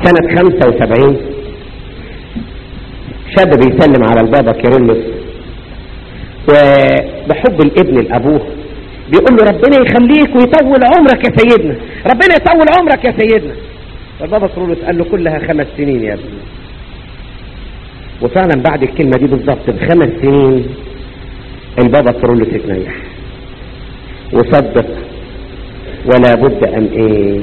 سنة 75 شاب بيسلم على البابا كيرلس وبحب الابن لابوه بيقول له ربنا يخليك ويطول عمرك يا سيدنا ربنا يطول عمرك يا سيدنا فالبابا كيرلس قال له كلها خمس سنين يا ابني وفعلا بعد الكلمة دي بالظبط بخمس سنين البابا كيرلس اتنيح وصدق ولا بد ان ايه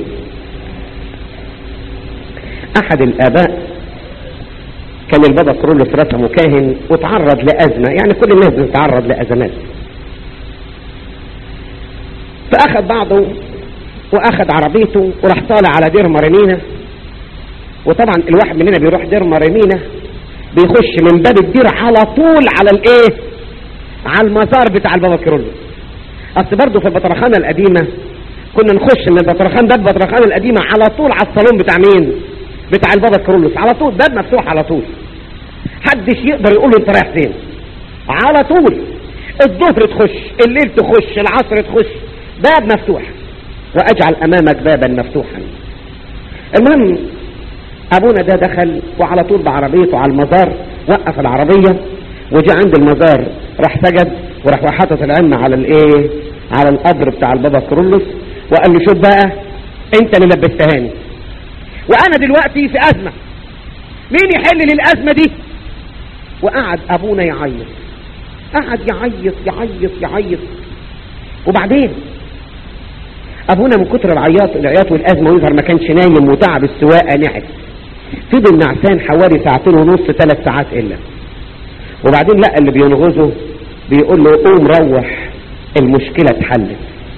احد الاباء كان البابا كرولوس رسمه كاهن وتعرض لأزمة يعني كل الناس بتتعرض لأزمات فأخذ بعضه وأخذ عربيته وراح طالع على دير مريمينا وطبعا الواحد مننا بيروح دير مريمينا بيخش من باب الدير على طول على الايه على المزار بتاع البابا كرولوس اصل برضه في البطرخانة القديمة كنا نخش من البطرخان ده البطرخانة القديمة على طول على الصالون بتاع مين بتاع البابا كرولوس على طول باب مفتوح على طول حدش يقدر يقول له انت رايح فين على طول الظهر تخش الليل تخش العصر تخش باب مفتوح واجعل امامك بابا مفتوحا المهم ابونا ده دخل وعلى طول بعربيته على المزار وقف العربية وجاء عند المزار راح سجد وراح حاطط العمة على الايه على القبر بتاع البابا كرولوس وقال له شوف بقى انت اللي لبستهاني وانا دلوقتي في ازمة مين يحل لي الازمة دي وقعد ابونا يعيط قعد يعيط يعيط يعيط وبعدين ابونا من كتر العياط العياط والازمة ويظهر ما كانش نايم وتعب السواقة نعس فضل نعسان حوالي ساعتين ونص ثلاث ساعات الا وبعدين لقى اللي بينغزه بيقول له قوم روح المشكلة اتحلت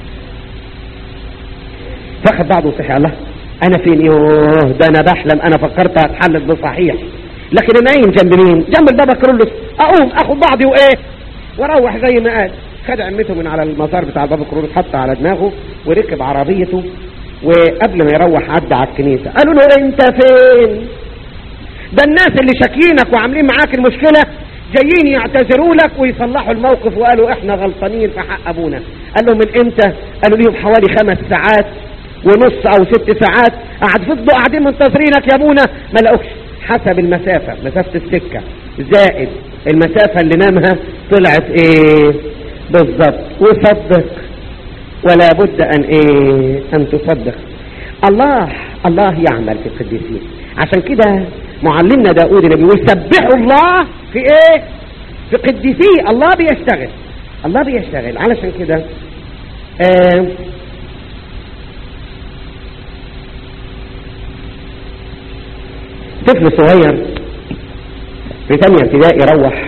فاخد بعضه وصحي الله انا فين يوه ده انا بحلم انا فكرت هتحلت بصحيح لكن انا نايم جنب مين جنب البابا كرولوس اقوم اخد بعضي وايه واروح زي ما قال خد عمته من على المزار بتاع البابا كرولوس حطها على دماغه وركب عربيته وقبل ما يروح عدى على الكنيسة قالوا له انت فين ده الناس اللي شاكينك وعاملين معاك المشكلة جايين يعتذروا لك ويصلحوا الموقف وقالوا احنا غلطانين في حق ابونا قال لهم من امتى قالوا ليهم حوالي خمس ساعات ونص او ست ساعات قعد فضلوا قاعدين منتظرينك يا ابونا ما لقوكش حسب المسافة مسافة السكة زائد المسافة اللي نامها طلعت ايه بالظبط وصدق ولا بد ان ايه ان تصدق الله الله يعمل في القديسين عشان كده معلمنا داود اللي بيقول سبحوا الله في ايه في قديسيه الله بيشتغل الله بيشتغل علشان كده آه طفل صغير في ثانية ابتدائي روح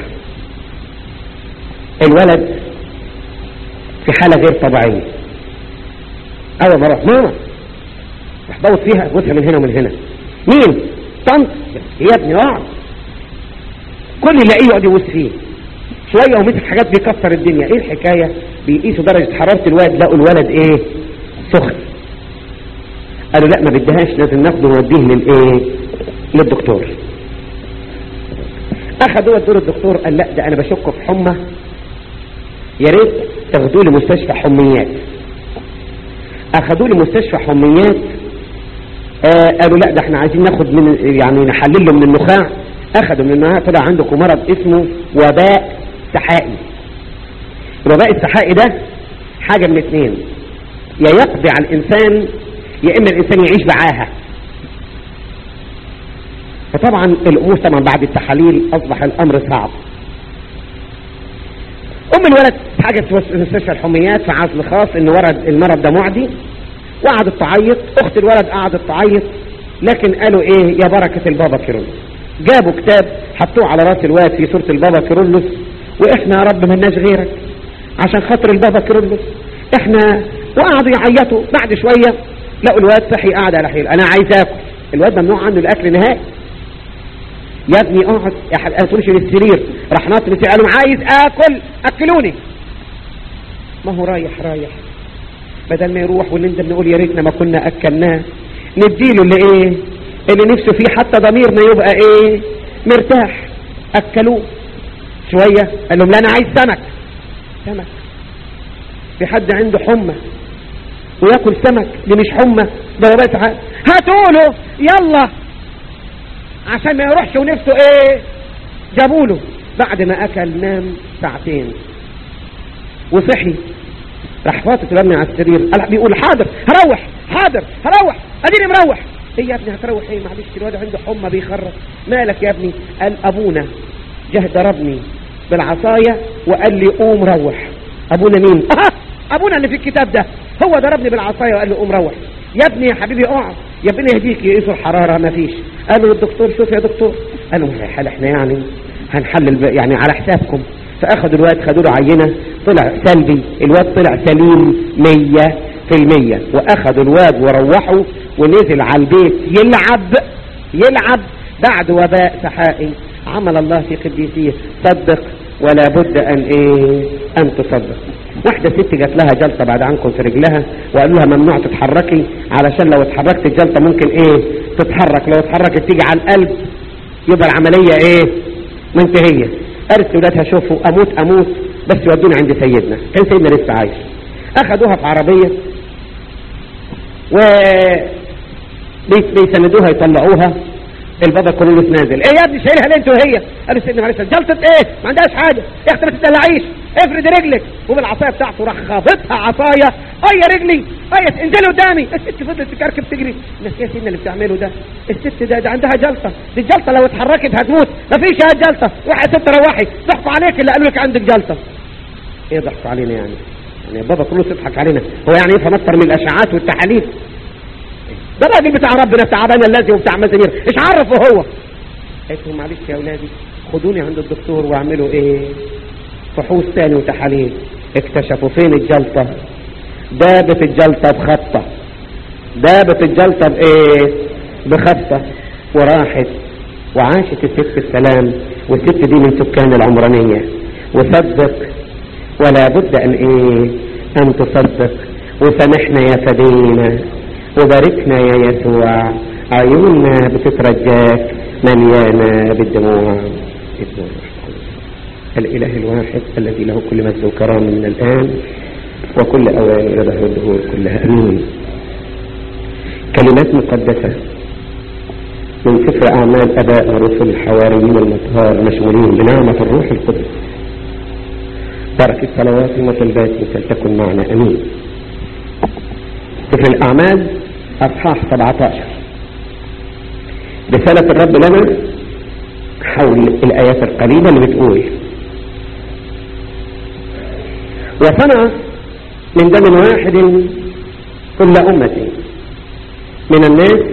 الولد في حالة غير طبيعية اول ما اروح ماما راح بوت فيها بوسها من هنا ومن هنا مين طنط يا ابني اقعد كل اللي يلاقيه يقعد يبوس فيه شويه ومسك حاجات بيكسر الدنيا ايه الحكايه بيقيسوا درجه حراره الواد لقوا الولد ايه سخن قالوا لا ما بدهاش لازم ناخده ونوديه للايه للدكتور اخذوا ودوا الدكتور قال لا ده انا بشك في حمى يا ريت تاخدوه لمستشفى حميات اخذوه لمستشفى حميات آه قالوا لا ده احنا عايزين ناخد من يعني نحلل له من النخاع اخذوا من النخاع طلع عندكم مرض اسمه وباء سحائي الوباء السحائي ده حاجة من اثنين يا يقضي على الانسان يا اما الانسان يعيش بعاهة فطبعا الامور طبعا بعد التحاليل اصبح الامر صعب ام الولد حاجة في مستشفى الحميات في عزل خاص ان ورد المرض ده معدي وقعدت تعيط اخت الولد قعدت تعيط لكن قالوا ايه يا بركة البابا كيرلس جابوا كتاب حطوه على راس الواد في سورة البابا كيرلس واحنا يا رب ملناش غيرك عشان خاطر البابا كيرلس احنا وقعدوا يعيطوا بعد شوية لقوا الواد صحي قاعد على حيل انا عايز اكل الواد ممنوع عنه الاكل نهائي يا ابني اقعد يا حبيبي ما تقولش للسرير راح نط من السرير قال لهم عايز اكل اكلوني ما هو رايح رايح بدل ما يروح ونندم نقول يا ريتنا ما كنا اكلناه نديله اللي ايه اللي نفسه فيه حتى ضميرنا يبقى ايه مرتاح اكلوه شوية قال لهم لا انا عايز سمك سمك في حد عنده حمى وياكل سمك دي مش حمى ده بس هاتوا له يلا عشان ما يروحش ونفسه ايه جابوا له بعد ما اكل نام ساعتين وصحي راح فاطط الابن على السرير قال بيقول حاضر هروح حاضر هروح اديني مروح ايه يا ابني هتروح ايه معلش الواد عنده حمى بيخرف مالك يا ابني قال ابونا جه ضربني بالعصايه وقال لي قوم روح ابونا مين اه ابونا اللي في الكتاب ده هو ضربني بالعصايه وقال لي قوم روح يا ابني يا حبيبي اقعد يا ابني يهديك يقيسوا الحراره ما فيش قالوا للدكتور شوف يا دكتور قالوا ما حال احنا يعني هنحلل يعني على حسابكم فاخدوا الواد خدوا له عينه طلع سلبي الواد طلع سليم مية في المية واخدوا الواد وروحوا ونزل على البيت يلعب يلعب بعد وباء سحائي عمل الله في قديسيه صدق ولا بد ان ايه ان تصدق واحدة ست جات لها جلطة بعد عنكم في رجلها وقالوا لها ممنوع تتحركي علشان لو اتحركت الجلطة ممكن ايه تتحرك لو اتحركت تيجي على القلب يبقى العملية ايه منتهية قالت ولادها شوفوا اموت اموت بس يودوني عند سيدنا كان سيدنا لسه عايش اخدوها في عربية و بيسندوها يطلعوها البابا كله نازل ايه يا ابني شايلها ليه انت وهي قالوا سيدنا معلش جلطه ايه ما عندهاش حاجه يا اختي ما تدلعيش افرد رجلك وبالعصايه بتاعته راح خابطها عصايه اي رجلي اي انزلي قدامي الست فضلت تكركب تجري الناس يا سيدنا اللي بتعمله ده الست ده, ده عندها جلطه دي الجلطه لو اتحركت هتموت ما فيش يا جلطه روحي يا ست روحي ضحكوا عليك اللي قالوا لك عندك جلطه ايه ضحكوا علينا يعني يعني بابا كله يضحك علينا هو يعني يفهم اكتر من الاشعاعات والتحاليل ده الراجل بتاع ربنا بتاع ابانا الذي وبتاع مزامير ايش عرفه هو قلت لهم معلش يا اولادي خدوني عند الدكتور واعملوا ايه فحوص تاني وتحاليل اكتشفوا فين الجلطة دابت الجلطة بخطة دابت الجلطة بايه بخطة وراحت وعاشت الست السلام والست دي من سكان العمرانية وصدق ولا بد ان ايه ان تصدق وسامحنا يا فدينا وباركنا يا يسوع عيوننا بتترجاك مليانة بالدموع الإله الواحد الذي له كل مجد وكرام من الآن وكل أوان إلى ظهر الدهور كلها أمين كلمات مقدسة من سفر أعمال أباء ورسل الحواريين المطهار مشغولين بنعمة الروح القدس بركة صلوات وطلبات فلتكن معنا أمين سفر الأعمال أصحاح 17 رسالة الرب لنا حول الآيات القريبة اللي بتقول وصنع من دم واحد كل أمة من الناس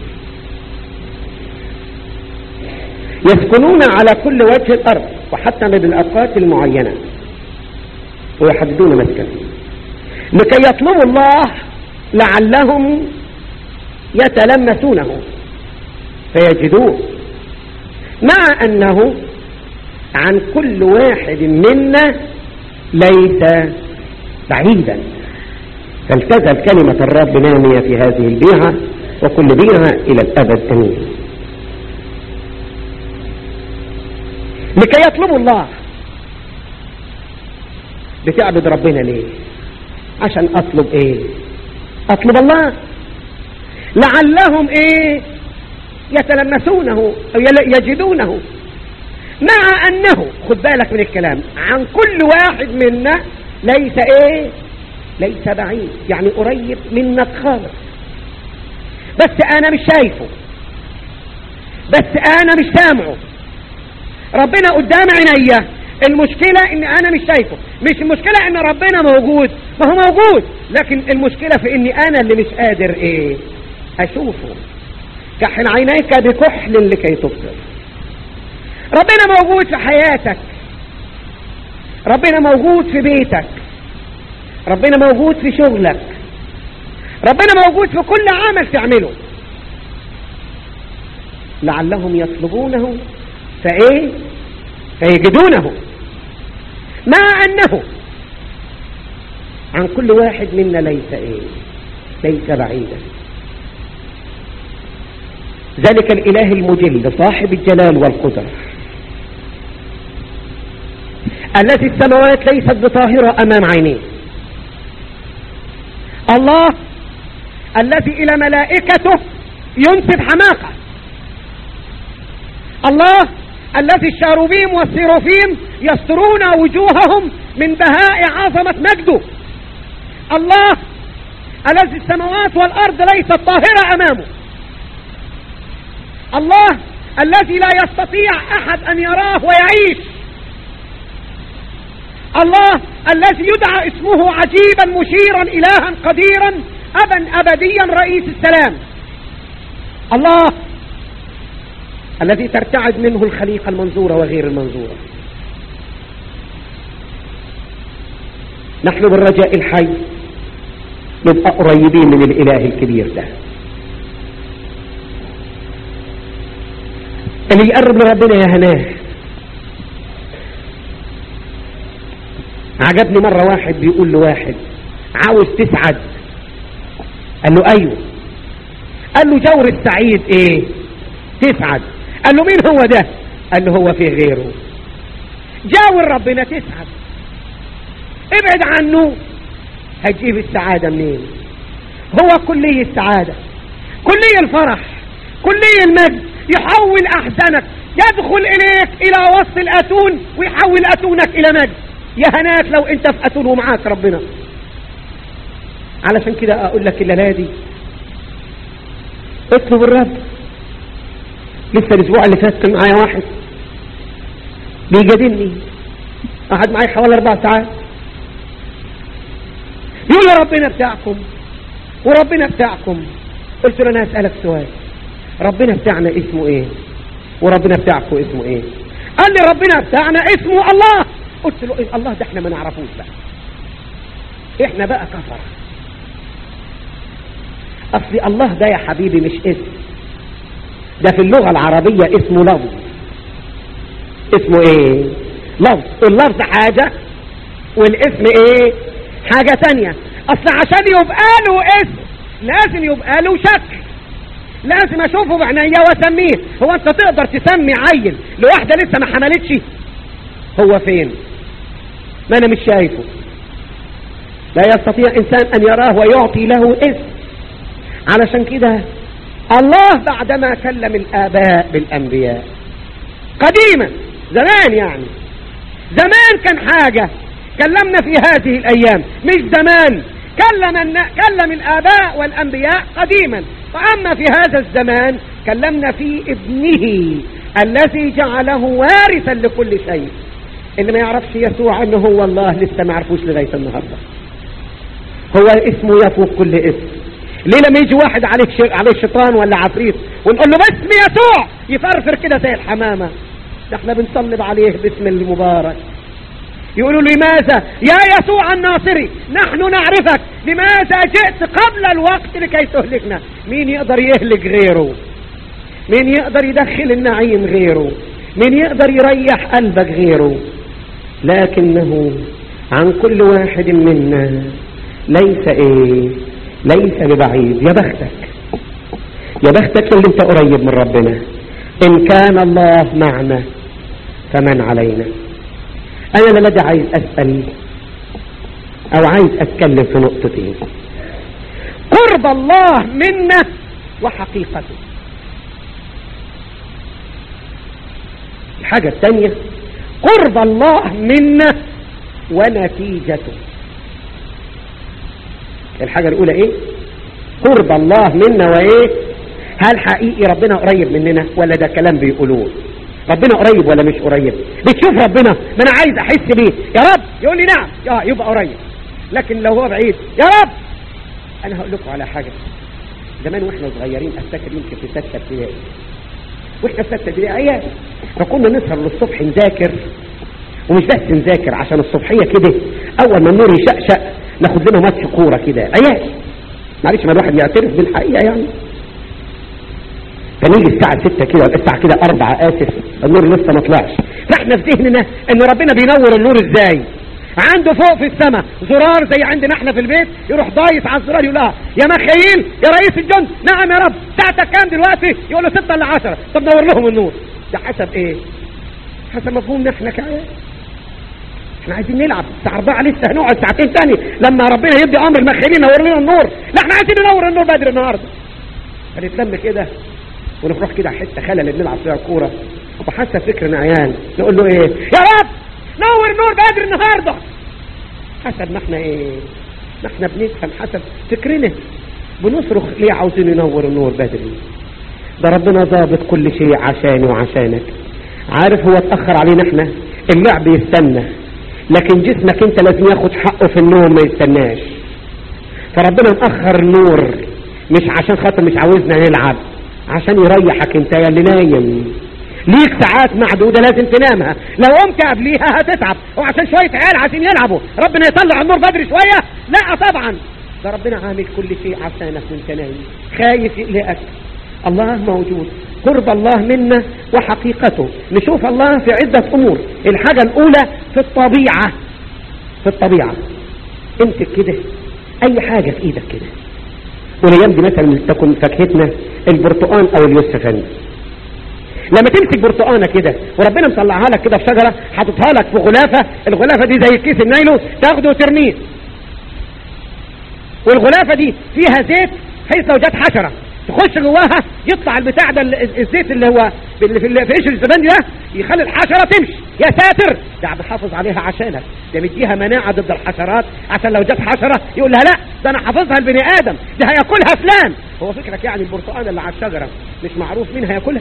يسكنون على كل وجه الأرض وحتى من الأوقات المعينة ويحددون مسكن لكي يطلبوا الله لعلهم يتلمسونه فيجدوه مع أنه عن كل واحد منا ليس بعيدا فالتزل كلمة الرب نامية في هذه البيعة وكل بيعة إلى الأبد أمين لكي يطلبوا الله بتعبد ربنا ليه عشان أطلب إيه أطلب الله لعلهم إيه يتلمسونه أو يجدونه مع أنه خد بالك من الكلام عن كل واحد منا ليس إيه ليس بعيد يعني قريب منك خالص بس أنا مش شايفه بس أنا مش سامعه ربنا قدام عينيا المشكلة ان انا مش شايفه مش المشكلة ان ربنا موجود ما هو موجود لكن المشكلة في اني انا اللي مش قادر ايه اشوفه كحل عينيك بكحل لكي تبصر ربنا موجود في حياتك ربنا موجود في بيتك ربنا موجود في شغلك ربنا موجود في كل عمل تعمله لعلهم يطلبونه فايه فيجدونه مع انه عن كل واحد منا ليس ايه ليس بعيدا ذلك الاله المجل صاحب الجلال والقدرة التي السماوات ليست بطاهرة امام عينيه الله الذي الى ملائكته ينسب حماقة الله الذي الشاروبيم والسيروفيم يسترون وجوههم من بهاء عظمة مجده الله الذي السماوات والأرض ليست طاهرة أمامه الله الذي لا يستطيع أحد أن يراه ويعيش الله الذي يدعى اسمه عجيبا مشيرا إلها قديرا أبا أبديا رئيس السلام الله الذي ترتعد منه الخليقة المنظورة وغير المنظورة نحن بالرجاء الحي نبقى قريبين من الإله الكبير ده اللي يقرب لربنا يا هناه عجبني مرة واحد بيقول لواحد عاوز تسعد قال له ايوه قال له جور السعيد ايه تسعد قال له مين هو ده قال له هو في غيره جاور ربنا تسعد ابعد عنه هتجيب السعادة منين هو كلية السعادة كلية الفرح كلية المجد يحول أحزانك يدخل إليك إلى وسط الأتون ويحول أتونك إلى مجد يا هناك لو أنت في أتون ومعاك ربنا علشان كده أقول لك الليلة دي اطلب الرب لسه الأسبوع اللي فات كان معايا واحد بيجادلني قعد معايا حوالي أربع ساعات يقول لي ربنا بتاعكم وربنا بتاعكم قلت له أنا هسألك سؤال ربنا بتاعنا اسمه ايه وربنا بتاعكم اسمه ايه قال لي ربنا بتاعنا اسمه الله قلت له إيه الله ده احنا ما نعرفوش بقى احنا بقى كفر اصل الله ده يا حبيبي مش اسم ده في اللغة العربية اسمه لفظ اسمه ايه لفظ اللفظ حاجة والاسم ايه حاجة تانية اصل عشان يبقى له اسم لازم يبقى له شكل لازم اشوفه بعينيا واسميه هو انت تقدر تسمي عيل لواحده لسه ما حملتش هو فين ما انا مش شايفه لا يستطيع انسان ان يراه ويعطي له اسم علشان كده الله بعدما كلم الاباء بالانبياء قديما زمان يعني زمان كان حاجة كلمنا في هذه الايام مش زمان كلم, كلم الآباء والأنبياء قديما وأما في هذا الزمان كلمنا في ابنه الذي جعله وارثا لكل شيء اللي ما يعرفش يسوع انه هو الله لسه ما عرفوش لغاية النهاردة هو اسمه يفوق كل اسم ليه لما يجي واحد عليه شر... عليه شيطان ولا عفريت ونقول له باسم يسوع يفرفر كده زي الحمامة ده احنا بنصلب عليه باسم المبارك يقولوا لماذا يا يسوع الناصري نحن نعرفك لماذا جئت قبل الوقت لكي تهلكنا مين يقدر يهلك غيره مين يقدر يدخل النعيم غيره مين يقدر يريح قلبك غيره لكنه عن كل واحد منا ليس ايه ليس ببعيد يا بختك يا بختك اللي انت قريب من ربنا ان كان الله معنا فمن علينا انا لدي عايز اسأل او عايز اتكلم في نقطتين قرب الله منا وحقيقته الحاجة الثانية قرب الله منا ونتيجته الحاجة الاولى ايه قرب الله منا وايه هل حقيقي ربنا قريب مننا ولا ده كلام بيقولوه ربنا قريب ولا مش قريب بتشوف ربنا ما انا عايز احس بيه يا رب يقول لي نعم يا يبقى قريب لكن لو هو بعيد يا رب انا هقول لكم على حاجة زمان واحنا صغيرين افتكر يمكن في ستة ابتدائي واحنا في ستة ابتدائي عيال فكنا نسهر للصبح نذاكر ومش بس نذاكر عشان الصبحية كده اول ما النور يشقشق ناخد لنا ماتش كورة كده عيال معلش ما الواحد يعترف بالحقيقة يعني كان يجي الساعة 6 كده ولا الساعة كده 4 آسف النور لسه ما طلعش فاحنا في ذهننا ان ربنا بينور النور ازاي عنده فوق في السماء زرار زي عندنا احنا في البيت يروح ضايف على الزرار يقول لها يا مخيل يا رئيس الجند نعم يا رب ساعتك كام دلوقتي يقول له 6 ل 10 طب نور لهم النور ده حسب ايه حسب مفهومنا احنا كعيال احنا عايزين نلعب الساعة 4 لسه هنقعد ساعتين تاني لما ربنا يدي امر المخيلين نور لنا النور لا احنا عايزين ننور النور بدري النهارده فنتلم كده ونروح كده حته خلل اللي بنلعب فيها كوره وحتى فكرنا عيال نقول له ايه يا رب نور نور بدر النهارده حسب ما احنا ايه ما احنا بنفهم حسب فكرنا بنصرخ ليه عاوزين ينور النور بدري ده ربنا ضابط كل شيء عشاني وعشانك عارف هو اتأخر علينا احنا اللعب يستنى لكن جسمك انت لازم ياخد حقه في النوم ما يستناش فربنا مأخر النور مش عشان خاطر مش عاوزنا نلعب عشان يريحك انت يا اللي نايم ليك ساعات معدودة لازم تنامها لو قمت قبليها هتتعب وعشان شوية عيال عايزين يلعبوا ربنا يطلع النور بدري شوية لا طبعا ده ربنا عامل كل شيء عشانك وانت نايم خايف يقلقك الله موجود قرب الله منا وحقيقته نشوف الله في عدة امور الحاجة الاولى في الطبيعة في الطبيعة انت كده اي حاجة في ايدك كده والايام دي مثلا تكون فاكهتنا البرتقال او اليوسفندي لما تمسك برتقانه كده وربنا مطلعها لك كده في شجره حاططها لك في غلافه الغلافه دي زي الكيس النايلو تاخده وترميه والغلافه دي فيها زيت حيث لو جت حشره تخش جواها يطلع البتاع ده الزيت اللي هو اللي في في قشر الزبادي ده يخلي الحشره تمشي يا ساتر ده بحافظ عليها عشانك ده مديها مناعه ضد الحشرات عشان لو جت حشره يقول لها لا ده انا حافظها البني ادم ده هياكلها فلان هو فكرك يعني البرتقانه اللي على الشجره مش معروف مين هياكلها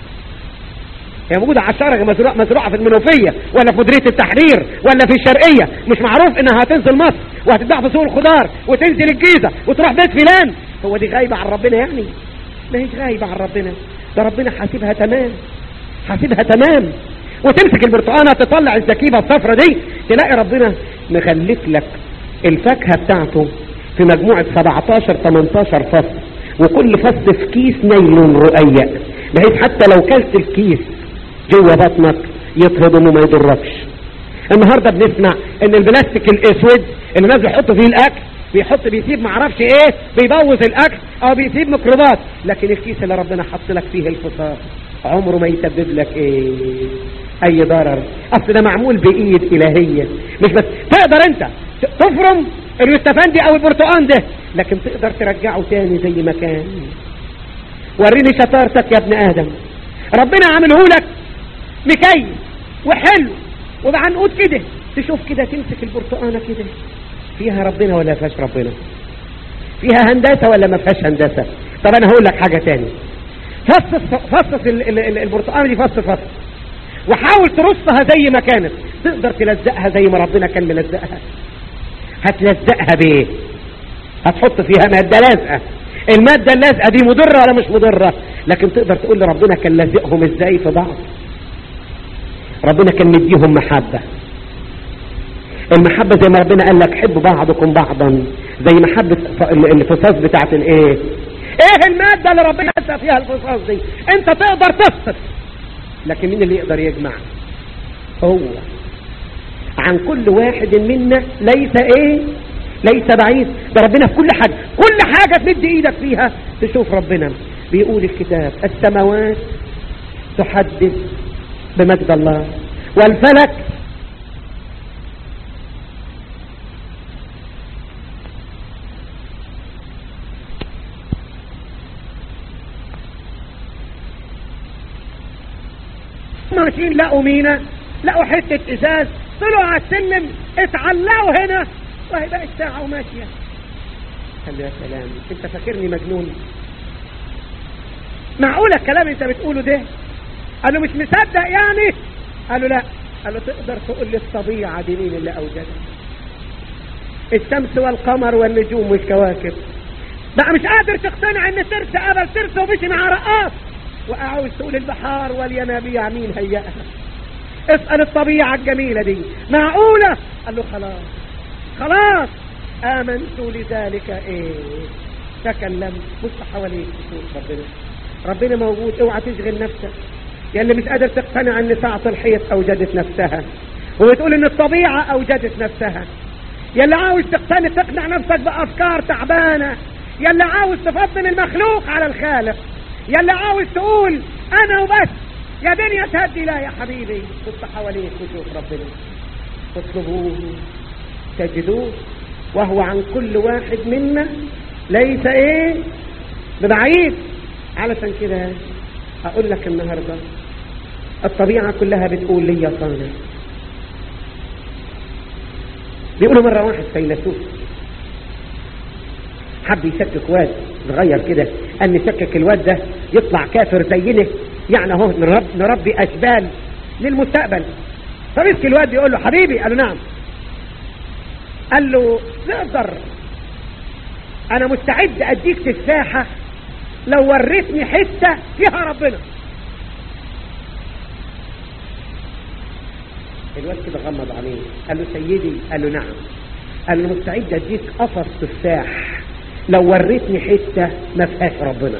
هي موجودة على الشجرة مزروعة, مزروعة في المنوفية ولا في مديرية التحرير ولا في الشرقية مش معروف انها هتنزل مصر وهتتباع في سوق الخضار وتنزل الجيزة وتروح بيت فلان هو دي غايبة عن ربنا يعني ما هيش غايبة عن ربنا ده ربنا حاسبها تمام حاسبها تمام وتمسك البرتقانة تطلع الزكيبة الصفرة دي تلاقي ربنا مخلف لك الفاكهة بتاعته في مجموعة 17 18 فصل وكل فصل في كيس نايلون رقيق بحيث حتى لو كلت الكيس جوه بطنك يطهضم وما يضركش النهارده بنسمع ان البلاستيك الاسود اللي الناس بيحطوا فيه الاكل بيحط بيسيب معرفش ايه بيبوظ الاكل او بيسيب ميكروبات لكن الكيس اللي ربنا حط لك فيه الفصاص عمره ما يسبب لك ايه اي ضرر اصل ده معمول بايد الهيه مش بس تقدر انت تفرم اليوستفندي او البرتقان ده لكن تقدر ترجعه تاني زي ما كان وريني شطارتك يا ابن ادم ربنا عامله لك مكيف وحلو وبعنقود كده تشوف كده تمسك البرتقانه كده فيها ربنا ولا فيهاش ربنا فيها هندسه ولا ما فيهاش هندسه طب انا هقول لك حاجه تاني فصص فصص البرتقانه دي فص فص وحاول ترصها زي ما كانت تقدر تلزقها زي ما ربنا كان ملزقها هتلزقها بايه هتحط فيها ماده لازقه الماده اللازقه دي مضره ولا مش مضره لكن تقدر تقول لربنا كان لازقهم ازاي في بعض ربنا كان مديهم محبه المحبة زي ما ربنا قال لك حبوا بعضكم بعضا زي محبة الفصاص بتاعت الايه ايه المادة اللي ربنا قال فيها الفصاص دي انت تقدر تفصل لكن مين اللي يقدر يجمع هو عن كل واحد منا ليس ايه ليس بعيد ده ربنا في كل حاجة كل حاجة تمد ايدك فيها تشوف ربنا بيقول الكتاب السماوات تحدث بمجد الله والفلك ماشيين لقوا مينا لقوا حتة ازاز طلعوا على السلم اتعلقوا هنا وهي بقت ساعة وماشية قال يا سلام انت فاكرني مجنون معقولة الكلام انت بتقوله ده قال له مش مصدق يعني قال له لا قال له تقدر تقول لي الطبيعة دي مين اللي اوجدها الشمس والقمر والنجوم والكواكب بقى مش قادر تقتنع ان ترس قبل ترس ومشي مع رقاص وعاوز تقول البحار والينابيع مين هيئها اسأل الطبيعة الجميلة دي معقولة قال له خلاص خلاص آمنت لذلك ايه تكلم بص حواليك تشوف ربنا ربنا موجود اوعى تشغل نفسك يا اللي مش قادر تقتنع ان ساعة الحيط اوجدت نفسها وبتقول ان الطبيعة اوجدت نفسها يا اللي عاوز تقتنع تقنع نفسك بافكار تعبانة يا اللي عاوز تفضل المخلوق على الخالق يا اللي عاوز تقول انا وبس يا دنيا تهدي لا يا حبيبي بص حواليك وشوف ربنا اطلبوه تجدوه وهو عن كل واحد منا ليس ايه ببعيد علشان كده اقول لك النهارده الطبيعة كلها بتقول لي يا صانع بيقولوا مرة واحد فيلسوف حب يشكك واد صغير كده ان نشكك الواد ده يطلع كافر زينا يعني اهو نرب نربي اشبال للمستقبل فمسك الواد يقول له حبيبي قال له نعم قال له نقدر انا مستعد اديك تفاحة لو وريتني حتة فيها ربنا الواد كده غمض عليه قال له سيدي قال له نعم قال له مستعد اديك قفص تفاح لو وريتني حتة ما فيهاش ربنا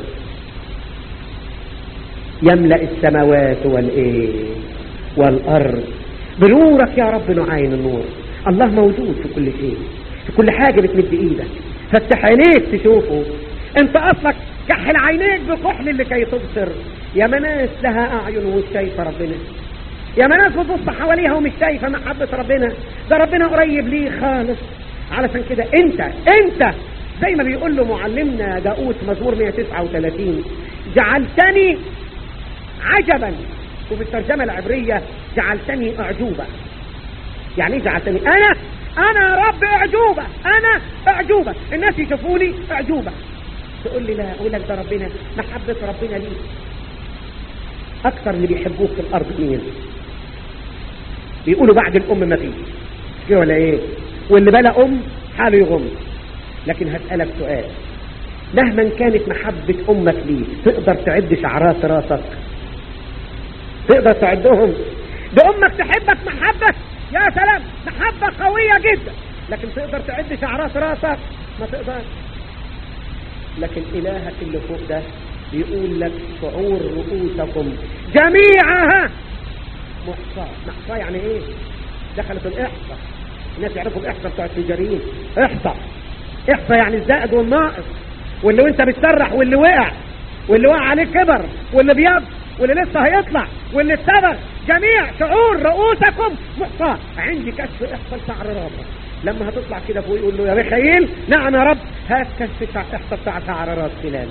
يملأ السماوات والايه والارض بنورك يا رب نعاين النور الله موجود في كل شيء في كل حاجة بتمد ايدك فتح عينيك تشوفه انت اصلك كحل عينيك بكحل لكي تبصر يا مناس لها اعين ومش شايفه ربنا يا مناس بتبص حواليها ومش شايفه محبه ربنا ده ربنا قريب ليه خالص علشان كده انت انت زي ما بيقول له معلمنا داود مزمور 139 جعلتني عجبا وفي الترجمه العبريه جعلتني اعجوبه يعني ايه جعلتني انا انا يا رب اعجوبه انا اعجوبه الناس يشوفوني اعجوبه تقول لي لا اقول لك ده ربنا محبه ربنا ليك اكثر اللي بيحبوك في الارض مين بيقولوا بعد الام ما فيش كده ولا ايه واللي بلا ام حاله يغم لكن هسألك سؤال مهما كانت محبة امك ليك تقدر تعد شعرات راسك تقدر تعدهم ده امك تحبك محبة يا سلام محبة قوية جدا لكن تقدر تعد شعرات راسك ما تقدر لكن الهك اللي فوق ده بيقول لك شعور رؤوسكم جميعها محصاة محصاة يعني ايه دخلت الاحصاء الناس يعرفوا الاحصاء بتوع التجاريين احصاء احصاء يعني الزائد والناقص واللي وانت بتسرح واللي وقع واللي وقع عليه كبر واللي بيض واللي لسه هيطلع واللي اتسبر جميع شعور رؤوسكم محصاة عندي كشف احصاء شعر راسك لما هتطلع كده فوق يقول له يا ميخائيل نعم يا رب هات كشف احصاء بتاع شعر راس فلان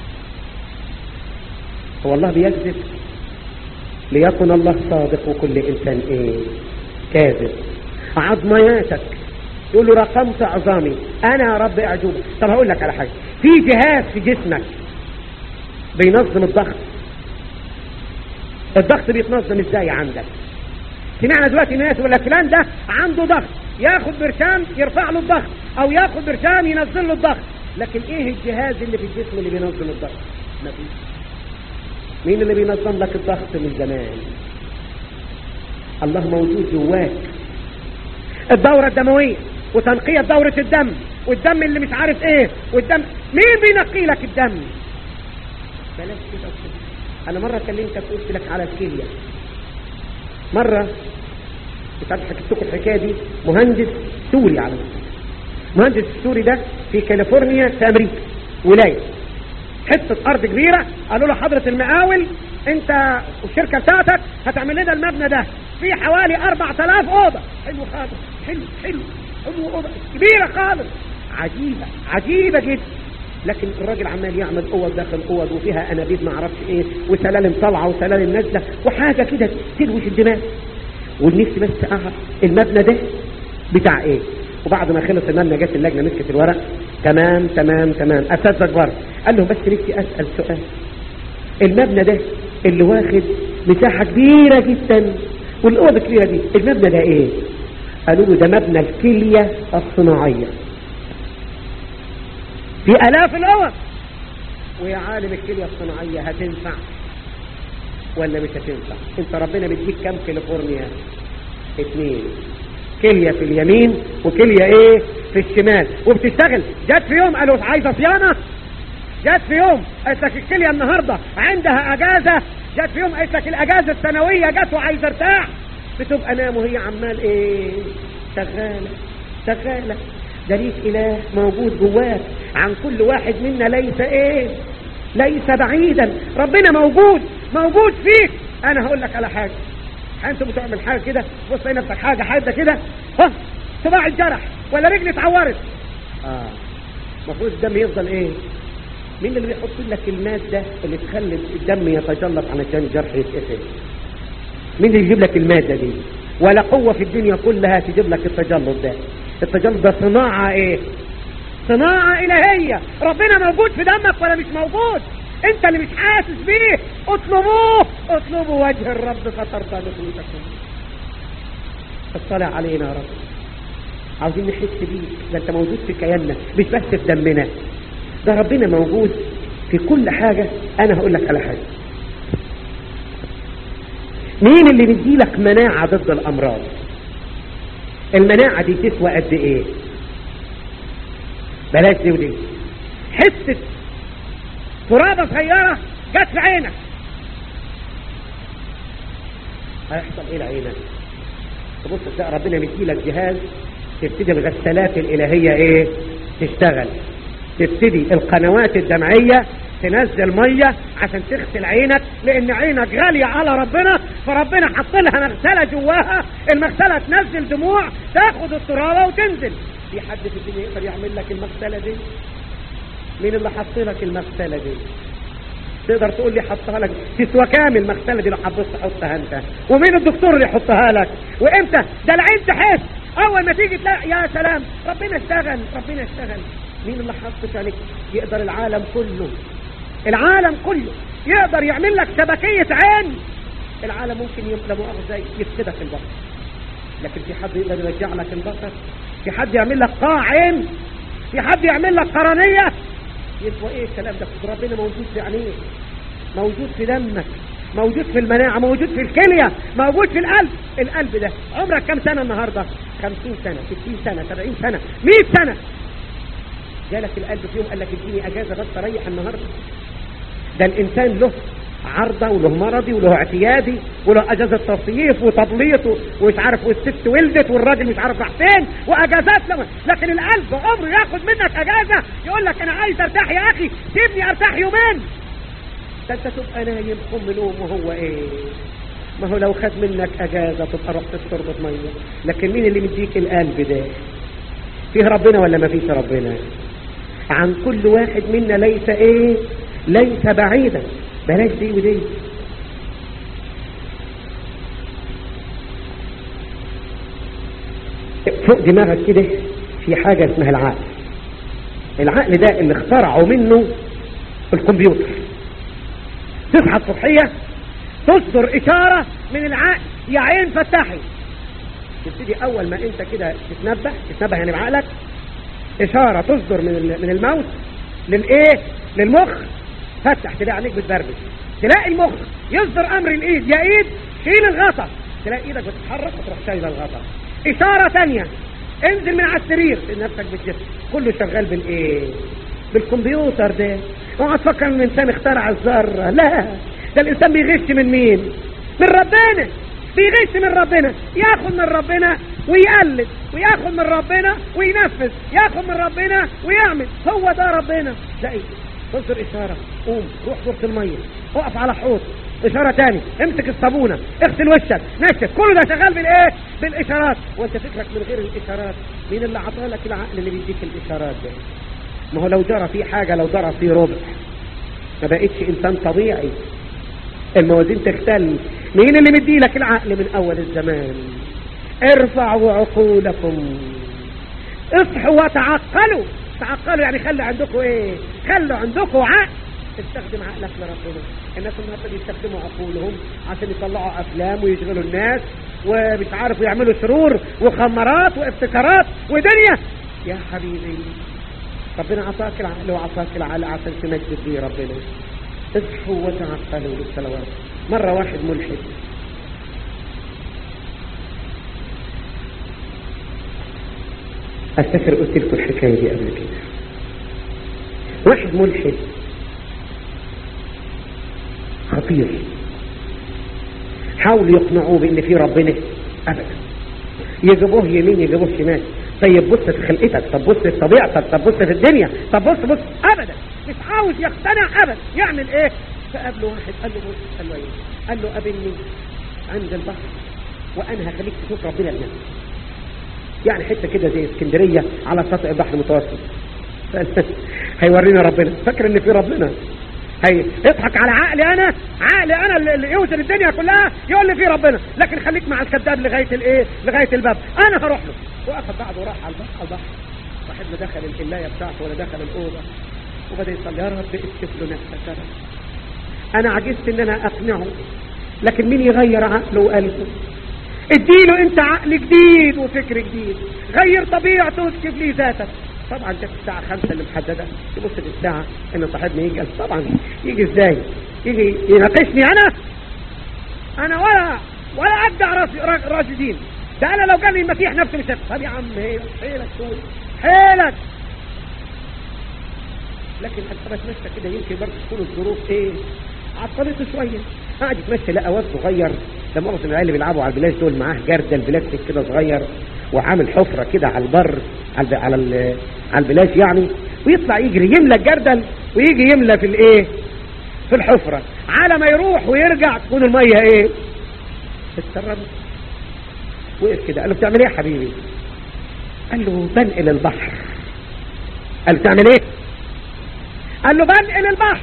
هو الله بيكذب ليكن الله صادق وكل انسان ايه كاذب عظمياتك يقول له رقمت عظامي انا يا رب اعجوبك طب هقول لك على حاجه في جهاز في جسمك بينظم الضغط الضغط بيتنظم ازاي عندك سمعنا دلوقتي ناس يقول لك فلان ده عنده ضغط ياخد برشام يرفع له الضغط او ياخد برشام ينزل له الضغط لكن ايه الجهاز اللي في الجسم اللي بينظم الضغط مفيش مين اللي بينظم لك الضغط من زمان الله موجود جواك الدورة الدموية وتنقية دورة الدم والدم اللي مش عارف ايه والدم مين بينقي لك الدم بلاش كده انا مرة كلمتك قلت لك على الكلية مرة مش عارف حكيت لكم الحكاية دي مهندس سوري على فكرة المهندس السوري ده في كاليفورنيا في امريكا ولاية حتة ارض كبيرة قالوا له حضرة المقاول انت والشركة بتاعتك هتعمل لنا المبنى ده في حوالي 4000 اوضة حلو خالص حلو حلو حلو اوضة كبيرة خالص عجيبة عجيبة جدا لكن الراجل عمال يعمل اوض داخل اوض وفيها انابيب ما اعرفش ايه وسلالم طالعه وسلالم نازله وحاجه كده تلوش الدماغ والنفس بس اعرف المبنى ده بتاع ايه وبعد ما خلص المبنى جت اللجنه مسكت الورق تمام تمام تمام اساتذه كبار قال لهم بس نفسي اسال سؤال المبنى ده اللي واخد مساحه كبيره جدا والاوضه الكبيره دي المبنى ده ايه قالوا له ده مبنى الكليه الصناعيه في الاف الاوض ويا عالم الكليه الصناعيه هتنفع ولا مش هتنفع انت ربنا بيديك كام كاليفورنيا اتنين كليه في اليمين وكليه ايه في الشمال وبتشتغل جت في يوم قالوا عايزه صيانه جت في يوم قالت لك الكليه النهارده عندها اجازه جت في يوم قالت لك الاجازه السنويه جت وعايزه ارتاح بتبقى نام وهي عمال ايه شغاله شغاله ده ليك اله موجود جواك عن كل واحد منا ليس ايه ليس بعيدا ربنا موجود موجود فيك انا هقول لك على حاجه انت بتعمل حاجه كده بص تلاقي نفسك حاجه حاده كده ها صباع الجرح ولا رجلي اتعورت اه المفروض الدم يفضل ايه مين اللي بيحط لك الماده اللي تخلي الدم يتجلط علشان الجرح يتقفل مين اللي يجيب لك المادة دي ولا قوة في الدنيا كلها تجيب لك التجلط ده التجلط ده صناعة ايه صناعة إلهية ربنا موجود في دمك ولا مش موجود انت اللي مش حاسس بيه اطلبوه اطلبوا وجه الرب فترضى نفوسكم اطلع علينا يا رب عاوزين نحس بيك ده انت موجود في كياننا مش بس في دمنا ده ربنا موجود في كل حاجة انا هقول لك على حاجة مين اللي بيديلك مناعة ضد الامراض المناعة دي تسوى قد ايه بلاش دي ودي حتة ترابة صغيرة جت في عينك هيحصل ايه لعينك تبص تلاقي ربنا مديلك جهاز تبتدي الغسالات الالهية ايه تشتغل تبتدي القنوات الدمعية تنزل مية عشان تغسل عينك لان عينك غالية على ربنا فربنا حط لها مغسلة جواها المغسلة تنزل دموع تاخد الترابة وتنزل في حد في الدنيا يقدر يعمل لك المغسلة دي مين اللي حط لك المغسلة دي تقدر تقول لي حطها لك تسوى كام المغسلة دي لو حبيت تحطها انت ومين الدكتور اللي يحطها لك وامتى ده العين تحس اول ما تيجي تلاقي يا سلام ربنا اشتغل ربنا اشتغل مين اللي حط في عينيك يقدر العالم كله العالم كله يقدر يعمل لك شبكية عين العالم ممكن يبقى مؤاخذة يفسدك البصر لكن في حد يقدر يرجع لك البصر في حد يعمل لك قاع عين في حد يعمل لك قرنية يبقى ايه الكلام ده ربنا موجود في عينيك موجود في دمك موجود في المناعة موجود في الكلية موجود في القلب القلب ده عمرك كم سنة النهاردة خمسين سنة ستين سنة سبعين سنة مئة سنة جالك القلب في يوم قال لك اديني اجازة بس اريح النهاردة ده الانسان له عرضة وله مرضي وله اعتيادي وله اجازة تصيف وتبليط ومش عارف والست ولدت والراجل مش عارف راح فين واجازات لما لكن القلب عمره ياخد منك اجازة يقول لك انا عايز ارتاح يا اخي سيبني ارتاح يومين ده انت تبقى نايم خم نوم وهو ايه ما هو لو خد منك اجازة تبقى رحت تشرب مية لكن مين اللي مديك القلب ده فيه ربنا ولا ما فيش ربنا عن كل واحد منا ليس ايه ليس بعيدا بلاش دي ودي فوق دماغك كده في حاجة اسمها العقل العقل ده اللي اخترعوا منه الكمبيوتر تصحى الصبحية تصدر إشارة من العقل يا عين فتحي تبتدي أول ما أنت كده تتنبه تتنبه يعني بعقلك إشارة تصدر من من الموت للإيه للمخ فتح تلاقي عينيك بتبربش تلاقي المخ يصدر أمر الإيد يا إيد شيل الغطا تلاقي إيدك بتتحرك وتروح شايله الغطا إشارة ثانية انزل من على السرير نفسك بتجسد كله شغال بالإيه بالكمبيوتر ده اوعى تفكر ان الانسان اخترع الذره لا ده الانسان بيغش من مين من ربنا بيغش من ربنا ياخد من ربنا ويقلد وياخد من ربنا وينفذ ياخد من ربنا ويعمل هو ده ربنا تلاقي تصدر اشاره قوم روح دورة الميه اقف على حوض اشاره تاني امسك الصابونه اغسل وشك نشف كل ده شغال بالايه بالاشارات وانت فكرك من غير الاشارات مين اللي عطالك العقل اللي بيديك الاشارات ده ما هو لو جرى فيه حاجة لو جرى فيه ربع ما بقتش انسان طبيعي الموازين تختل مين اللي مدي لك العقل من اول الزمان ارفعوا عقولكم اصحوا وتعقلوا تعقلوا يعني خلوا عندكم ايه خلوا عندكم عقل استخدم عقلك لربنا الناس النهارده بيستخدموا عقولهم عشان يطلعوا افلام ويشغلوا الناس ومش عارفوا يعملوا شرور وخمرات وابتكارات ودنيا يا حبيبي ربنا عطاك العقل وعطاك العقل عشان تمجد بيه ربنا اصحوا وتعقلوا للصلوات مرة واحد ملحد افتكر قلت لكم الحكاية دي قبل كده واحد ملحد خطير حاولوا يقنعوه بان في ربنا ابدا يجيبوه يمين يجيبوه شمال طيب بص في خلقتك طب بص في طبيعتك طب بص في الدنيا طب بص بص ابدا مش عاوز يقتنع ابدا يعمل ايه فقابله واحد قال له بص قال له ايه قال له قابلني عند البحر وانا هخليك تشوف ربنا بنفسك يعني حته كده زي اسكندريه على شاطئ البحر المتوسط هيورينا ربنا فاكر ان في ربنا هي يضحك على عقلي انا عقلي انا اللي- اللي يوزن الدنيا كلها يقول لي في ربنا لكن خليك مع الكذاب لغايه الايه لغايه الباب انا هروح له واخد بعضه وراح على الباب على البحر صاحبنا دخل القلايه بتاعته ولا دخل الاوضه وبدا يصلي يا رب اكشف له نفسك يا رب انا عجزت ان انا اقنعه لكن مين يغير عقله وقلبه اديله انت عقل جديد وفكر جديد غير طبيعته واكتب لي ذاتك طبعا جت الساعة خمسة اللي محددة تبص في الساعة ان صاحبنا يجي قال طبعا يجي ازاي يجي يناقشني انا انا ولا ولا ابدع راس را- راشدين ده انا لو جالي المسيح نفسه مش هيفهم. طب يا عم حيلك حيلك طول حيلك لكن انا بتمشى كده يمكن برضه تكون الظروف ايه عطلته شويه قاعد يتمشى لقى واد صغير ده معظم العيال اللي بيلعبوا على البلاش دول معاه جردل بلاستيك كده صغير وعامل حفره كده على البر على الب- على ال- على البلاش يعني ويطلع يجري يملى الجردل ويجي يملى في الايه في الحفره على ما يروح ويرجع تكون الميه ايه اتسربت وقف كده قال له بتعمل ايه يا حبيبي قال له بنقل البحر قال له بتعمل ايه قال له بنقل البحر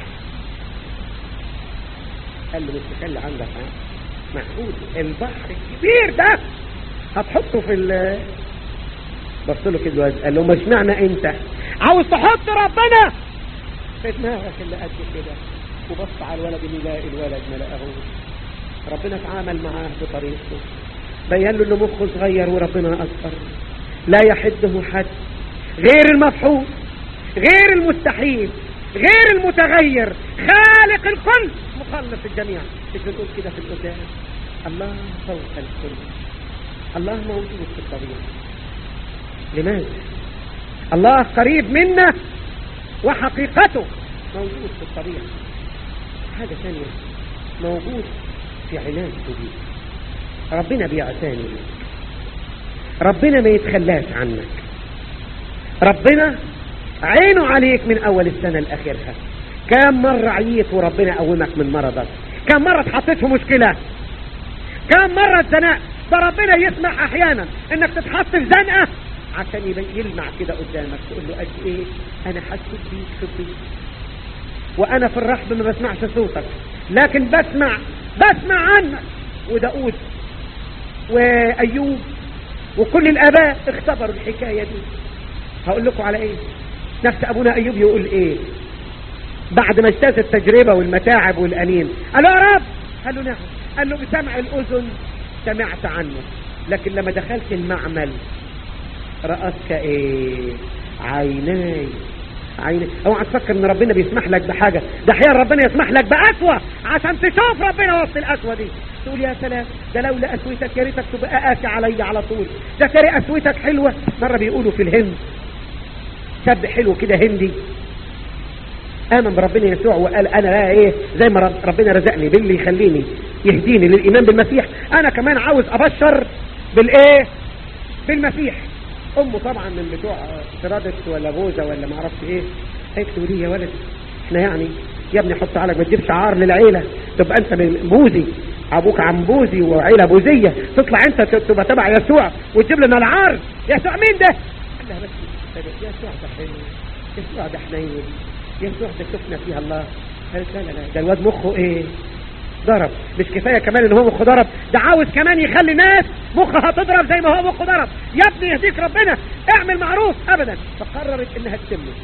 قال له مش تخلي عندك ها معقول البحر الكبير ده هتحطه في ال بص له كده الواد قال له مش معنى انت عاوز تحط ربنا في دماغك اللي قد كده وبص على الولد اللي يلاقي الولد ما لقاهوش ربنا اتعامل معاه بطريقته بين له انه مخه صغير وربنا اكبر لا يحده حد غير المفحوص غير المستحيل غير المتغير خالق الكل مخلص الجميع مش بنقول كده في القدام الله فوق الكل الله موجود في الطبيعة لماذا الله قريب منا وحقيقته موجود في الطبيعة حاجة ثانية موجود في عنايته بيك ربنا بيعتني بيك ربنا ما يتخلاش عنك ربنا عينه عليك من اول السنة لاخرها كم مرة عييت وربنا قومك من مرضك كم مرة اتحطيت في مشكلة كم مرة اتزنقت ده ربنا يسمع احيانا انك تتحط في زنقة عشان يبقى يلمع كده قدامك تقول له قد ايه انا حسيت بيك خبيت وانا في الرحب ما بسمعش صوتك لكن بسمع بسمع عنك وداود وايوب وكل الاباء اختبروا الحكاية دي هقول لكم على ايه نفس ابونا ايوب يقول ايه بعد ما اجتاز التجربة والمتاعب والانين قال له يا رب قال له نعم قال له بسمع الاذن سمعت عنه لكن لما دخلت المعمل رأتك ايه عيناي عيني اوعى تفكر ان ربنا بيسمح لك بحاجة ده احيانا ربنا يسمح لك بقسوة عشان تشوف ربنا وسط القسوة دي تقول يا سلام ده لولا قسوتك يا ريتك تبقى قاسي عليا على طول ده ترى قسوتك حلوة مرة بيقولوا في الهند شاب حلو كده هندي آمن بربنا يسوع وقال أنا بقى إيه زي ما رب- ربنا رزقني باللي يخليني يهديني للإيمان بالمسيح أنا كمان عاوز أبشر بالإيه بالمسيح أمه طبعا من بتوع سرادس ولا بوزة ولا ما اعرفش إيه قالت له ليه يا ولد إحنا يعني يا ابني حط عليك ما تجيبش عار للعيلة تبقى أنت من بوذي أبوك عم بوذي وعيلة بوذية تطلع أنت تبقى تبع يسوع وتجيب لنا العار يسوع مين ده؟ قال لها بس يسوع ده حلو يسوع ده حنين يسوع ده شفنا فيها الله قالت لا لا لا ده الواد مخه ايه ضرب مش كفايه كمان ان هو مخه ضرب ده عاوز كمان يخلي ناس مخها تضرب زي ما هو مخه ضرب يا ابني يهديك ربنا اعمل معروف ابدا فقررت انها تسمه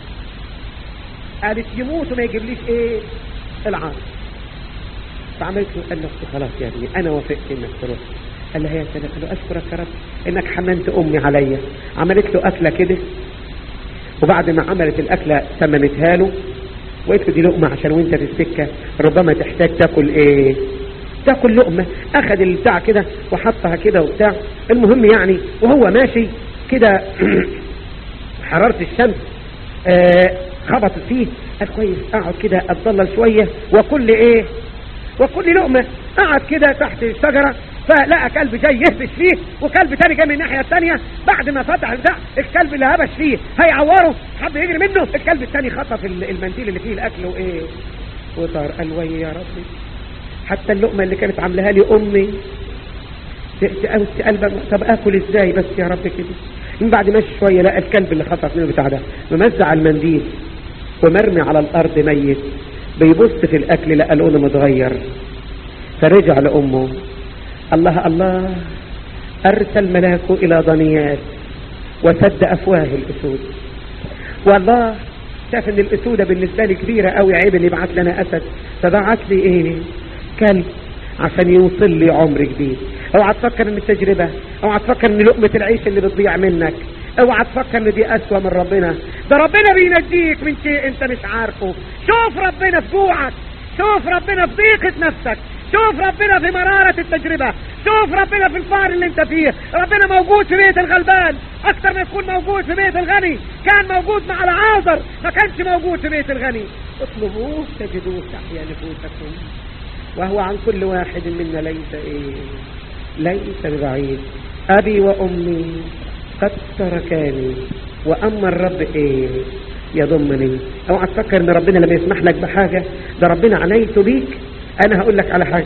قالت يموت وما يجيبليش ايه العار فعملت له قال له خلاص يا ابني انا وافقت انك تروح قال لها يا سلام قال له اشكرك يا رب انك حملت امي عليا عملت له اكله كده وبعد ما عملت الاكله سممتها له وقلت له دي لقمه عشان وانت في السكه ربما تحتاج تاكل ايه تاكل لقمه اخذ البتاع كده وحطها كده وبتاع المهم يعني وهو ماشي كده حراره الشمس آه خبطت فيه قال كويس اقعد كده اتضلل شويه وكل ايه وكل لقمه قعد كده تحت الشجره فلقى كلب جاي يهبش فيه وكلب تاني جاي من الناحيه الثانيه بعد ما فتح البتاع الكلب اللي هبش فيه هيعوره حب يجري منه الكلب الثاني خطف ال- المنديل اللي فيه الاكل وايه وطار قال وي يا ربي حتى اللقمه اللي كانت عاملاها لي امي تقوس قلبك طب اكل ازاي بس يا رب كده من بعد ماشي شويه لقى الكلب اللي خطف منه بتاع ده ممزع المنديل ومرمي على الارض ميت بيبص في الاكل لقى لونه متغير فرجع لامه الله الله ارسل ملاكه الى ضنيات وسد افواه الاسود والله شاف ان الاسودة بالنسبة لي كبيرة قوي عيب اللي يبعت لنا اسد فبعت لي ايه كلب عشان يوصل لي عمر جديد اوعى تفكر ان التجربة اوعى تفكر ان لقمة العيش اللي بتضيع منك اوعى تفكر ان دي اسوأ من ربنا ده ربنا بينجيك من شيء انت مش عارفه شوف ربنا في جوعك شوف ربنا في ضيقة نفسك شوف ربنا في مرارة التجربة شوف ربنا في الفار اللي انت فيه ربنا موجود في بيت الغلبان اكتر ما يكون موجود في بيت الغني كان موجود مع العازر ما كانش موجود في بيت الغني اطلبوه تجدوه تحيا نفوسكم وهو عن كل واحد منا ليس ايه ليس ببعيد ابي وامي قد تركاني واما الرب ايه يضمني اوعى تفكر ان ربنا لما يسمح لك بحاجة ده ربنا عنايته بيك انا هقول لك على حاجة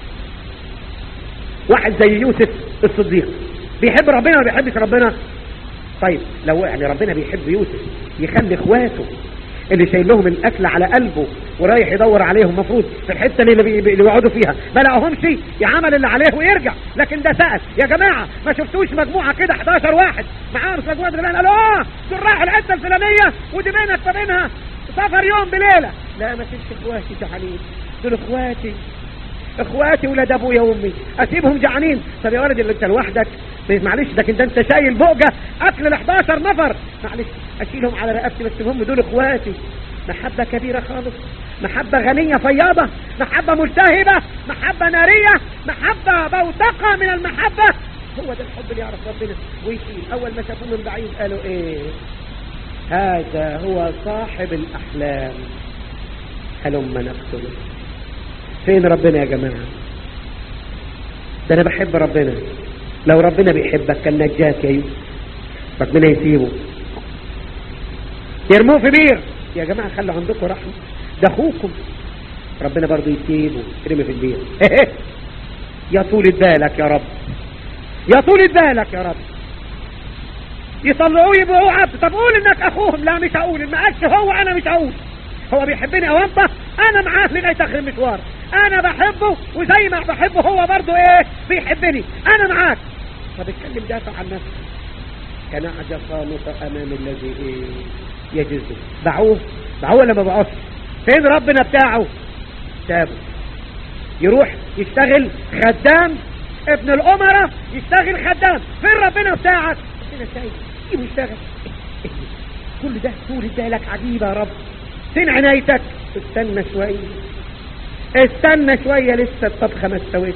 واحد زي يوسف الصديق بيحب ربنا ولا بيحبش ربنا طيب لو يعني ربنا بيحب يوسف يخلي اخواته اللي شايل لهم الاكل على قلبه ورايح يدور عليهم مفروض في الحته اللي, بي... اللي بيقعدوا فيها ما لقاهمش يعمل اللي عليه ويرجع لكن ده سأل يا جماعه ما شفتوش مجموعه كده 11 واحد معاهم مجموعه الغنى قالوا اه دول راحوا الحته الفلانيه ودي بينك وبينها سفر يوم بليله لا ما تمشي اخواتي جعانين دول اخواتي اخواتي ولاد ابويا وامي اسيبهم جعانين طب يا ولد اللي انت لوحدك معلش ده انت انت شايل بؤجه اكل ال 11 نفر معلش اشيلهم على رقبتي بس هم دول اخواتي محبة كبيرة خالص محبة غنية فياضة محبة ملتهبة محبة نارية محبة بوتقة من المحبة هو ده الحب اللي يعرف ربنا ويشيل اول ما شافوه من بعيد قالوا ايه هذا هو صاحب الاحلام هلم نقتله فين ربنا يا جماعة ده انا بحب ربنا لو ربنا بيحبك كان نجاك يا يوسف ربنا يسيبه يرموه في بير يا جماعة خلوا عندكم رحمة ده اخوكم ربنا برضو يسيبه يرمي في البير يا طولة بالك يا رب يا طولة بالك يا رب يطلعوه يبقوا عبد طب قول انك اخوهم لا مش هقول ما قالش هو انا مش هقول هو بيحبني او انت انا معاه لغايه اخر المشوار انا بحبه وزي ما بحبه هو برضه ايه بيحبني انا معاك فبيتكلم دافع عن نفسه كنعجة صامتة امام الذي ايه يجزه باعوه باعوه ولا ما باعوش فين ربنا بتاعه سابه يروح يشتغل خدام ابن الامراء يشتغل خدام فين ربنا بتاعك ربنا سايب سيبه يشتغل كل ده طول بالك عجيبه يا رب فين عنايتك استنى شوية استنى شوية لسه الطبخة ما استوتش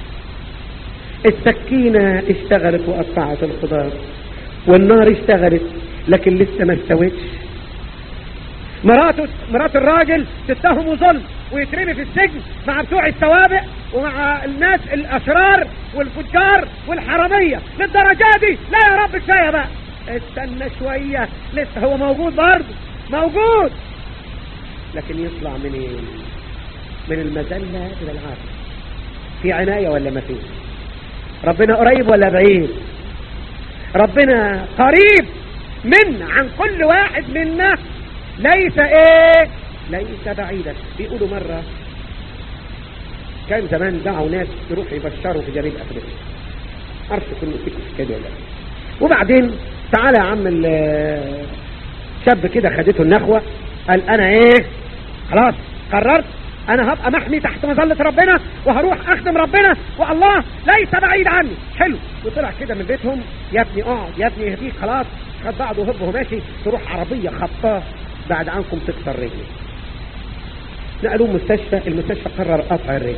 السكينة اشتغلت وقطعت الخضار والنار اشتغلت لكن لسه ما استوتش مراته مرات الراجل تتهم ظلم ويترمي في السجن مع بتوع السوابق ومع الناس الاشرار والفجار والحرامية للدرجة دي لا يا رب كفايه بقى استنى شوية لسه هو موجود برضه موجود لكن يطلع من ايه من المذلة الى العافية في عناية ولا ما فيه ربنا قريب ولا بعيد ربنا قريب من عن كل واحد منا ليس ايه ليس بعيدا بيقولوا مرة كان زمان دعوا ناس يروحوا يبشروا في جريد افريقيا عرفت كل فيكم كده ولا وبعدين تعالى يا عم شاب كده خدته النخوة قال انا ايه خلاص قررت انا هبقى محمي تحت مظلة ربنا وهروح اخدم ربنا والله ليس بعيد عني حلو وطلع كده من بيتهم يا ابني اقعد يا ابني اهديك خلاص خد بعضه هب وهو ماشي تروح عربية خطاه بعد عنكم تكسر رجلي نقلوه مستشفى المستشفى قرر قطع الرجل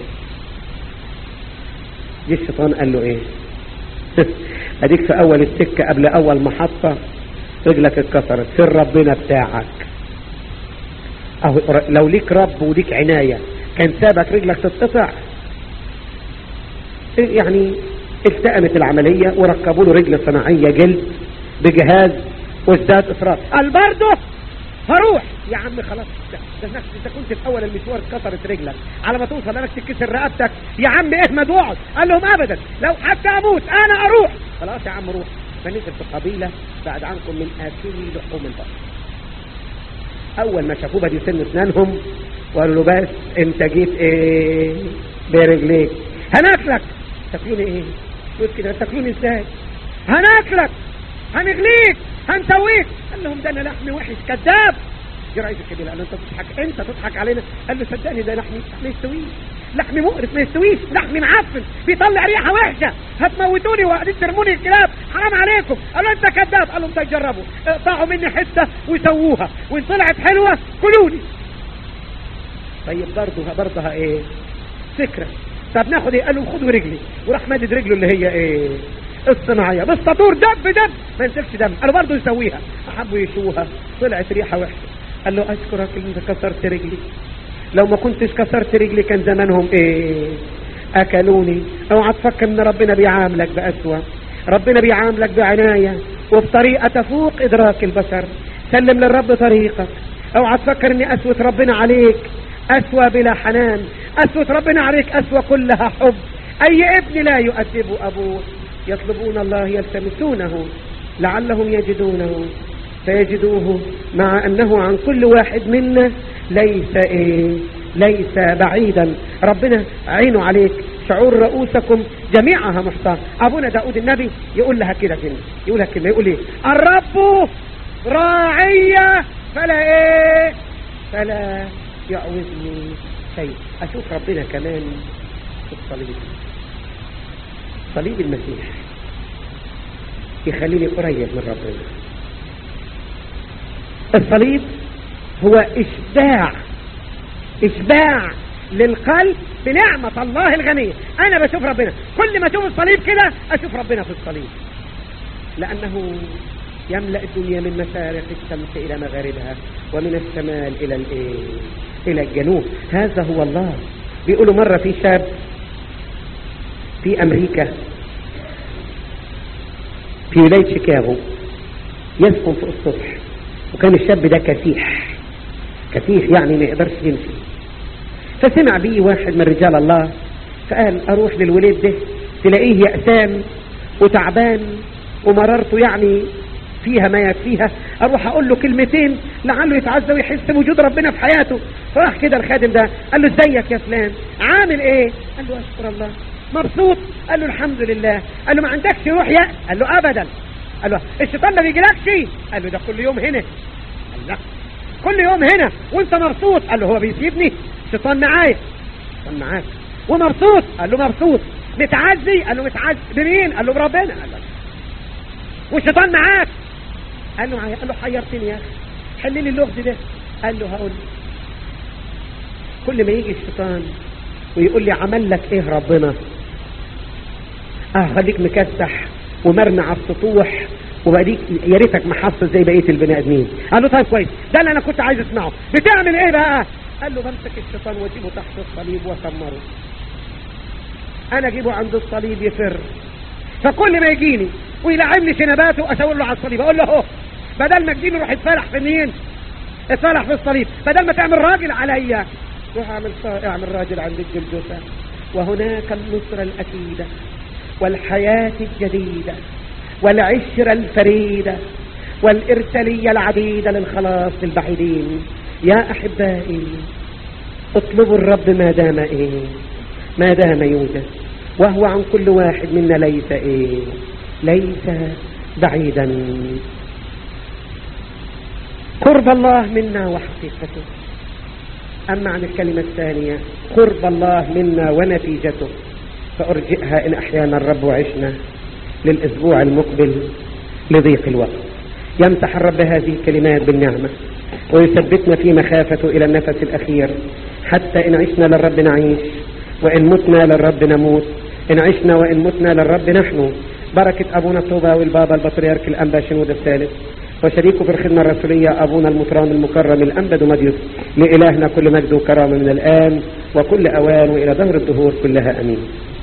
جه الشيطان قال له ايه اديك في اول السكة قبل اول محطة رجلك اتكسرت فين ربنا بتاعك أهو لو ليك رب وليك عناية كان سابك رجلك تتقطع يعني التأمت العملية وركبوا له رجل صناعية جلد بجهاز وازداد إصرار قال برضه هروح يا عم خلاص ده نفس انت كنت في اول المشوار اتكسرت رجلك على ما توصل انك تتكسر رقبتك يا عم احمد واقعد قال لهم ابدا لو حتى اموت انا اروح خلاص يا عم روح فنزل في قبيلة بعد عنكم من اكل لحوم البقر اول ما شافوه بدي سن اسنانهم وقالوا له بس انت جيت ايه برجليك هناكلك تاكلوني ايه يقول كده تاكلوني ازاي هناكلك هنغليك هنسويك قال لهم ده انا لحمي وحش كذاب دي رئيس الكبير قال له انت تضحك انت تضحك علينا قال له صدقني ده لحمي ما يستويش لحمي مقرف ما يستويش لحمي معفن بيطلع ريحه وحشه هتموتوني وقاعدين ترموني الكلاب حرام عليكم قال له انت كذاب قال لهم طيب جربوا اقطعوا مني حته وسووها وان طلعت حلوه كلوني طيب برضه برضها ايه فكره طب ناخد ايه قالوا خدوا رجلي وراح مادد رجله اللي هي ايه الصناعيه بالسطور دب دب ما ينزلش دم قالوا برضه يسويها حبوا يشوها طلعت ريحه وحشه قال له اشكرك ان انت كسرت رجلي لو ما كنتش كسرت رجلي كان زمانهم ايه اكلوني اوعى تفكر ان ربنا بيعاملك باسوأ ربنا بيعاملك بعنايه وبطريقه تفوق ادراك البشر سلم للرب طريقك اوعى تفكر ان اسوة ربنا عليك اسوى بلا حنان اسوة ربنا عليك اسوى كلها حب اي ابن لا يؤدب ابوه يطلبون الله يلتمسونه لعلهم يجدونه فيجدوه مع انه عن كل واحد منا ليس ايه ليس بعيدا ربنا عينه عليك شعور رؤوسكم جميعها محصى ابونا داود النبي يقول لها كده كلمه يقول لها كلمه يقول ايه الرب راعية فلا ايه فلا يعوزني شيء اشوف ربنا كمان في الصليب صليب المسيح يخليني قريب من ربنا الصليب هو اشباع اشباع للقلب بنعمة الله الغنية انا بشوف ربنا كل ما اشوف الصليب كده اشوف ربنا في الصليب لانه يملأ الدنيا من مشارق الشمس الى مغاربها ومن الشمال الى الايه الى الجنوب هذا هو الله بيقولوا مرة في شاب في امريكا في ولاية شيكاغو يسكن في السطح وكان الشاب ده كسيح كسيح يعني ما يقدرش يمشي فسمع بيه واحد من رجال الله فقال اروح للوليد ده تلاقيه يأسان وتعبان ومرارته يعني فيها ما يكفيها اروح اقول له كلمتين لعله يتعزى ويحس بوجود ربنا في حياته فراح كده الخادم ده قال له ازيك يا فلان عامل ايه قال له اشكر الله مبسوط قال له الحمد لله قال له ما عندكش روح يأس قال له ابدا قال له الشيطان ما بيجيلكش قال له ده كل يوم هنا قال لا كل يوم هنا وانت مبسوط قال له هو بيسيبني الشيطان معايا الشيطان معاك ومبسوط قال له مبسوط متعزي قال له متعزي بمين قال له بربنا قال له والشيطان معاك قال له معايا قال له حيرتني يا اخي حل لي اللغز ده قال له هقول كل ما يجي الشيطان ويقول لي عمل لك ايه ربنا اه خليك مكسح ومرمي على السطوح وبقيك يا ريتك محصل زي بقيه البني ادمين قال له طيب كويس ده اللي انا كنت عايز اسمعه بتعمل ايه بقى قال له بمسك الشيطان واجيبه تحت الصليب واسمره انا اجيبه عند الصليب يفر فكل ما يجيني ويلعبني شنباته اشاور له على الصليب اقول له اهو بدل ما تجيني روح اتفلح في مين اتفلح في الصليب بدل ما تعمل راجل عليا روح اعمل اعمل راجل عند الجلجثه وهناك النصرة الأكيدة والحياة الجديدة والعشرة الفريدة والإرسالية العديدة للخلاص للبعيدين يا أحبائي اطلبوا الرب ما دام إيه ما دام يوجد وهو عن كل واحد منا ليس إيه ليس بعيدا قرب الله منا وحقيقته أما عن الكلمة الثانية قرب الله منا ونتيجته فأرجئها إن أحيانا الرب وعشنا للأسبوع المقبل لضيق الوقت يمسح الرب هذه الكلمات بالنعمة ويثبتنا في مخافته إلى النفس الأخير حتى إن عشنا للرب نعيش وإن متنا للرب نموت إن عشنا وإن متنا للرب نحن بركة أبونا الطوبة والبابا البطريرك الأنبا شنود الثالث وشريكه في الخدمة الرسولية أبونا المطران المكرم الأنبد مديوس لإلهنا كل مجد وكرامة من الآن وكل أوان وإلى دهر الدهور كلها أمين